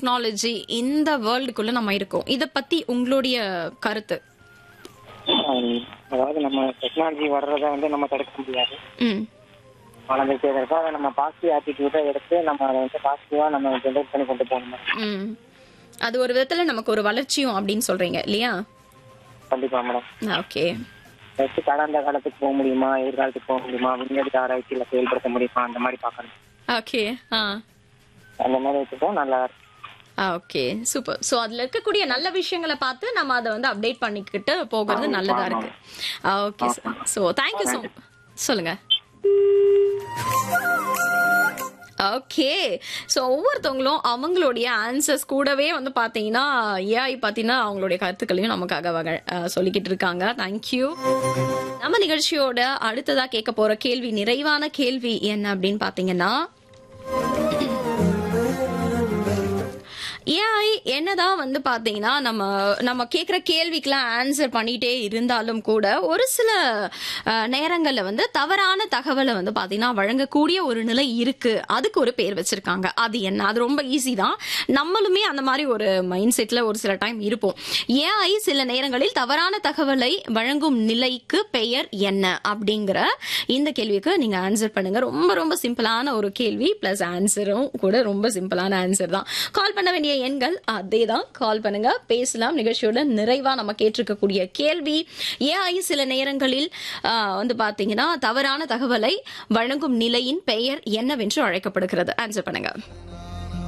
technology இந்த வேர்ல்டுக்குள்ள நம்ம இருக்கோம் இத பத்தி உங்களுடைய கருத்து ஆம், அதாவது நம்ம டெக்னாலஜி வர்றதை வந்து நம்ம தடுக்க முடியாது ம் வளர்ந்துட்டே இருக்கோம் அதை நம்ம பாசிட்டிவ் ஆட்டிடியூட்டை எடுத்து நம்ம அதை வந்து பாசிட்டிவா நம்ம ஜென்ரேட் பண்ணி கொண்டு போகணும் ம் அது ஒரு விதத்துல நமக்கு ஒரு வளர்ச்சியும் அப்படின்னு சொல்றீங்க இல்லையா கண்டிப்பா மேடம் ஓகே ஃபர்ஸ்ட் கடந்த காலத்துக்கு போக முடியுமா எதிர்காலத்துக்கு போக முடியுமா விஞ்ஞான ஆராய்ச்சியில செயல்படுத்த முடியுமா அந்த மாதிரி பார்க்கணும் ஓகே ஆ அந்த மாதிரி வச்சுட்டா நல்லா இருக்கும் ஓகே சூப்பர் ஸோ அதுல இருக்கக்கூடிய நல்ல விஷயங்களை பார்த்து நம்ம அதை வந்து அப்டேட் பண்ணிக்கிட்டு போகிறது நல்லதா இருக்கு okay sir so thank you so சொல்லுங்க ஓகே ஸோ ஒவ்வொருத்தவங்களும் அவங்களுடைய ஆன்சர்ஸ் கூடவே வந்து பார்த்தீங்கன்னா ஏஐ பார்த்தீங்கன்னா அவங்களுடைய கருத்துக்களையும் நமக்காக வக- அஹ், சொல்லிக்கிட்டு இருக்காங்க தேங்க்யூ நம்ம நிகழ்ச்சியோட அடுத்ததா கேட்க போற கேள்வி நிறைவான கேள்வி என்ன அப்படின்னு பார்த்தீங்கன்னா ஏஐ என்னதான் வந்து பாத்தீங்கன்னா நம்ம நம்ம கேட்குற கேள்விக்கெல்லாம் ஆன்சர் பண்ணிட்டே இருந்தாலும் கூட ஒரு சில அஹ், நேரங்கள்ல வந்து தவறான தகவலை வந்து பாத்தீங்கன்னா வழங்கக்கூடிய ஒரு நிலை இருக்கு அதுக்கு ஒரு பேர் வச்சிருக்காங்க அது என்ன அது ரொம்ப ஈஸி தான் நம்மளுமே அந்த மாதிரி ஒரு மைண்ட் செட்ல ஒரு சில டைம் இருப்போம் ஏஐ சில நேரங்களில் தவறான தகவலை வழங்கும் நிலைக்கு பெயர் என்ன அப்படிங்கிற இந்த கேள்விக்கு நீங்க ஆன்சர் பண்ணுங்க ரொம்ப ரொம்ப சிம்பிளான ஒரு கேள்வி பிளஸ் ஆன்சரும் கூட ரொம்ப சிம்பிளான ஆன்சர் தான் கால் பண்ண வேண்டிய எண்கள் அதே தான் கால் பண்ணுங்க பேசலாம் நிகழ்ச்சியோட நிறைவா நம்ம கேட்டிருக்கக்கூடிய கேள்வி ஏஐ சில நேரங்களில் ஆஹ், வந்து பாத்தீங்கன்னா தவறான தகவலை வழங்கும் நிலையின் பெயர் என்னவென்று அழைக்கப்படுகிறது ஆன்சர் பண்ணுங்க